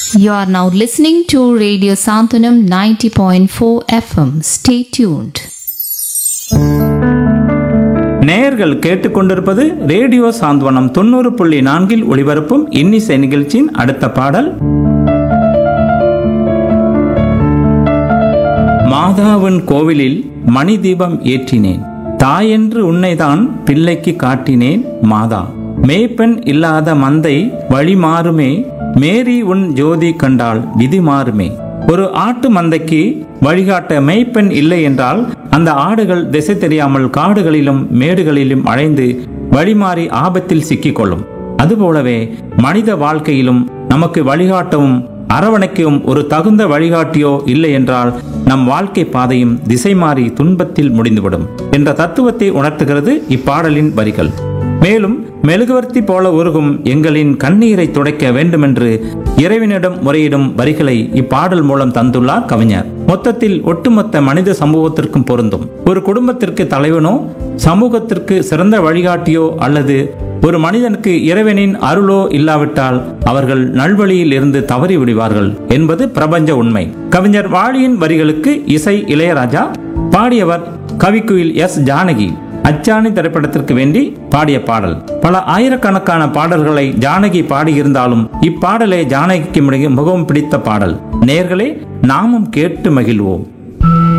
You are now listening to Radio Santanam 90.4 FM. Stay tuned. நேயர்கள் கேட்டுக்கொண்டிருப்பது radio சாந்தவனம் தொண்ணூறு புள்ளி நான்கில் ஒளிபரப்பும் இன்னிசை நிகழ்ச்சியின் அடுத்த பாடல் மாதாவின் கோவிலில் மணி தீபம் ஏற்றினேன் தாயென்று உன்னைதான் பிள்ளைக்கு காட்டினேன் மாதா மேய்ப்பெண் இல்லாத மந்தை வழி மாறுமே மேரி உன் ஜோதி கண்டால் விதி மாறுமே ஒரு ஆட்டு மந்தைக்கு வழிகாட்ட மேய்ப்பெண் இல்லை என்றால் அந்த ஆடுகள் திசை தெரியாமல் காடுகளிலும் மேடுகளிலும் அழைந்து வழிமாறி ஆபத்தில் சிக்கிக்கொள்ளும் அதுபோலவே மனித வாழ்க்கையிலும் நமக்கு வழிகாட்டவும் அரவணைக்கவும் ஒரு தகுந்த வழிகாட்டியோ இல்லை என்றால் நம் வாழ்க்கை பாதையும் திசை மாறி துன்பத்தில் முடிந்துவிடும் என்ற தத்துவத்தை உணர்த்துகிறது இப்பாடலின் வரிகள் மேலும் மெழுகுவர்த்தி போல உருகும் எங்களின் கண்ணீரை துடைக்க வேண்டுமென்று இறைவனிடம் முறையிடும் வரிகளை இப்பாடல் மூலம் தந்துள்ளார் கவிஞர் மொத்தத்தில் ஒட்டுமொத்த மனித சமூகத்திற்கும் பொருந்தும் ஒரு குடும்பத்திற்கு தலைவனோ சமூகத்திற்கு சிறந்த வழிகாட்டியோ அல்லது ஒரு மனிதனுக்கு இறைவனின் அருளோ இல்லாவிட்டால் அவர்கள் நல்வழியில் இருந்து தவறி விடுவார்கள் என்பது பிரபஞ்ச உண்மை கவிஞர் வாளியின் வரிகளுக்கு இசை இளையராஜா பாடியவர் கவிக்குயில் எஸ் ஜானகி அச்சாணி திரைப்படத்திற்கு வேண்டி பாடிய பாடல் பல ஆயிரக்கணக்கான பாடல்களை ஜானகி பாடியிருந்தாலும் இப்பாடலே ஜானகிக்கு மிகவும் பிடித்த பாடல் நேர்களே நாமும் கேட்டு மகிழ்வோம்